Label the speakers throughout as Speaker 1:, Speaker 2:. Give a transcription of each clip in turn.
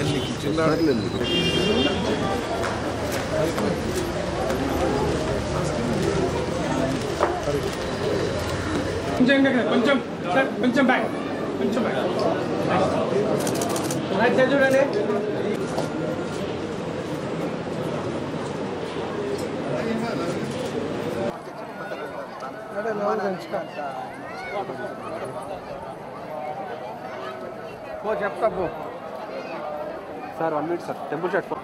Speaker 1: కొంచెం ఇంకా కొంచెం సార్ కొంచెం బ్యాక్ కొంచెం బ్యాక్ రైట్ సైడ్ చూడండి పో చెప్తా పో
Speaker 2: sir one minute sir temple shirt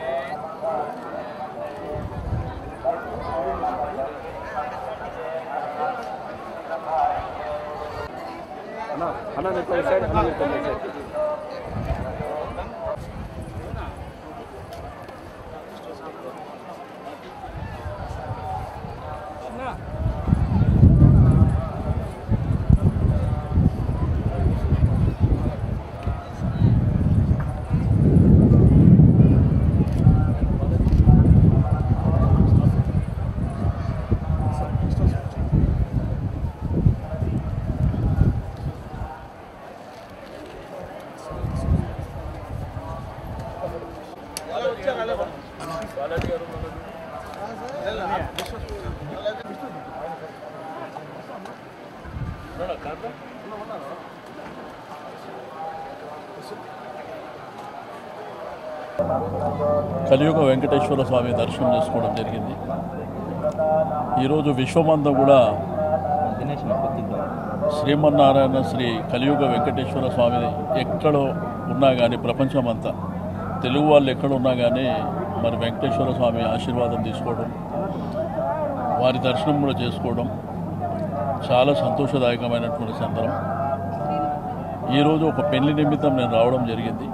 Speaker 2: అన్న అన్న నేను పోయి సైడ్ అన్న మీరు పోయి సైడ్
Speaker 3: కలియుగ వెంకటేశ్వర స్వామి దర్శనం చేసుకోవడం జరిగింది ఈరోజు విశ్వమంతా కూడా శ్రీమన్నారాయణ శ్రీ కలియుగ వెంకటేశ్వర స్వామి ఎక్కడో ఉన్నా కానీ ప్రపంచమంతా తెలుగు వాళ్ళు ఎక్కడ ఉన్నా కానీ మరి వెంకటేశ్వర స్వామి ఆశీర్వాదం తీసుకోవడం వారి దర్శనం కూడా చేసుకోవడం చాలా సంతోషదాయకమైనటువంటి సందర్భం ఈరోజు ఒక పెళ్లి నిమిత్తం నేను రావడం జరిగింది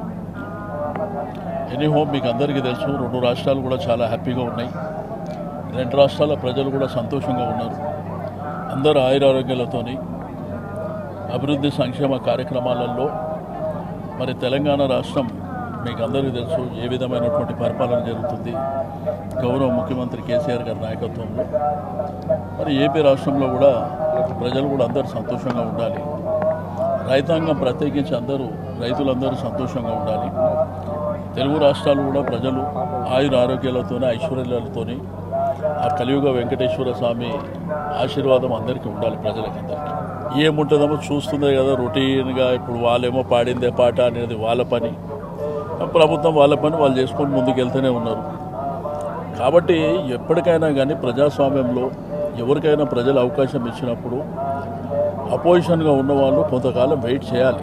Speaker 3: ఎనీహో మీకు అందరికీ తెలుసు రెండు రాష్ట్రాలు కూడా చాలా హ్యాపీగా ఉన్నాయి రెండు రాష్ట్రాల ప్రజలు కూడా సంతోషంగా ఉన్నారు అందరూ ఆయురారోగ్యాలతోని అభివృద్ధి సంక్షేమ కార్యక్రమాలలో మరి తెలంగాణ రాష్ట్రం మీకు అందరికీ తెలుసు ఏ విధమైనటువంటి పరిపాలన జరుగుతుంది గౌరవ ముఖ్యమంత్రి కేసీఆర్ గారి నాయకత్వంలో మరి ఏపీ రాష్ట్రంలో కూడా ప్రజలు కూడా అందరూ సంతోషంగా ఉండాలి రైతాంగం ప్రత్యేకించి అందరూ రైతులందరూ సంతోషంగా ఉండాలి తెలుగు రాష్ట్రాలు కూడా ప్రజలు ఆయుర ఆరోగ్యాలతోనే ఐశ్వర్యాలతోని ఆ కలియుగ వెంకటేశ్వర స్వామి ఆశీర్వాదం అందరికీ ఉండాలి ప్రజలకందరికీ ఏముంటుందేమో చూస్తుందే కదా రొటీన్గా ఇప్పుడు వాళ్ళేమో పాడిందే పాట అనేది వాళ్ళ పని ప్రభుత్వం వాళ్ళ పని వాళ్ళు చేసుకొని ముందుకెళ్తూనే ఉన్నారు కాబట్టి ఎప్పటికైనా కానీ ప్రజాస్వామ్యంలో ఎవరికైనా ప్రజలు అవకాశం ఇచ్చినప్పుడు అపోజిషన్గా ఉన్నవాళ్ళు కొంతకాలం వెయిట్ చేయాలి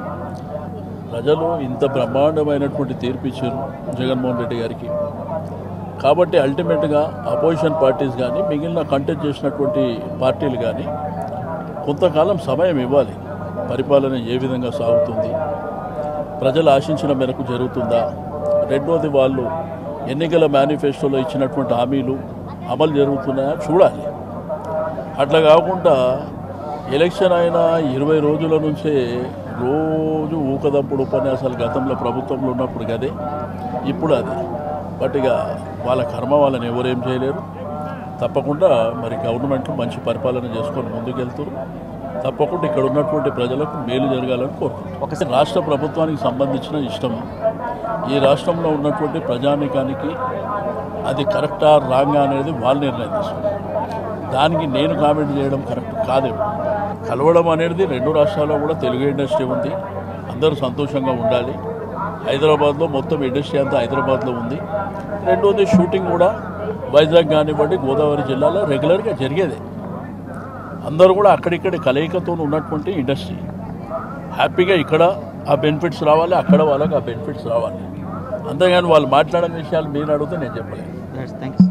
Speaker 3: ప్రజలు ఇంత బ్రహ్మాండమైనటువంటి తీర్పు ఇచ్చారు జగన్మోహన్ రెడ్డి గారికి కాబట్టి అల్టిమేట్గా అపోజిషన్ పార్టీస్ కానీ మిగిలిన కంటెస్ట్ చేసినటువంటి పార్టీలు కానీ కొంతకాలం సమయం ఇవ్వాలి పరిపాలన ఏ విధంగా సాగుతుంది ప్రజలు ఆశించిన మేరకు జరుగుతుందా రెండోది వాళ్ళు ఎన్నికల మేనిఫెస్టోలో ఇచ్చినటువంటి హామీలు అమలు జరుగుతున్నాయా చూడాలి అట్లా కాకుండా ఎలక్షన్ అయిన ఇరవై రోజుల నుంచే రోజు ఊకదప్పుడు ఉపన్యాసాలు గతంలో ప్రభుత్వంలో ఉన్నప్పుడు కదే ఇప్పుడు అది బట్ ఇక వాళ్ళ కర్మ వాళ్ళని ఎవరేం చేయలేరు తప్పకుండా మరి గవర్నమెంట్ మంచి పరిపాలన చేసుకొని ముందుకెళ్తారు తప్పకుండా ఇక్కడ ఉన్నటువంటి ప్రజలకు మేలు జరగాలని కోరుకుంటున్నాం ఒకసారి రాష్ట్ర ప్రభుత్వానికి సంబంధించిన ఇష్టం ఈ రాష్ట్రంలో ఉన్నటువంటి ప్రజానికానికి అది కరెక్టా రాంగా అనేది వాళ్ళు నిర్ణయం తీసుకుంటారు దానికి నేను కామెంట్ చేయడం కరెక్ట్ కాదేమో కలవడం అనేది రెండు రాష్ట్రాల్లో కూడా తెలుగు ఇండస్ట్రీ ఉంది అందరూ సంతోషంగా ఉండాలి హైదరాబాద్లో మొత్తం ఇండస్ట్రీ అంతా హైదరాబాద్లో ఉంది రెండోది షూటింగ్ కూడా వైజాగ్ కానివ్వండి గోదావరి జిల్లాలో రెగ్యులర్గా జరిగేదే అందరూ కూడా అక్కడిక్కడ కలయికతో ఉన్నటువంటి ఇండస్ట్రీ హ్యాపీగా ఇక్కడ ఆ బెనిఫిట్స్ రావాలి అక్కడ వాళ్ళకి ఆ బెనిఫిట్స్ రావాలి అంతేగాని వాళ్ళు మాట్లాడని విషయాలు మీరు అడిగితే నేను చెప్పలేను
Speaker 2: థ్యాంక్ యూ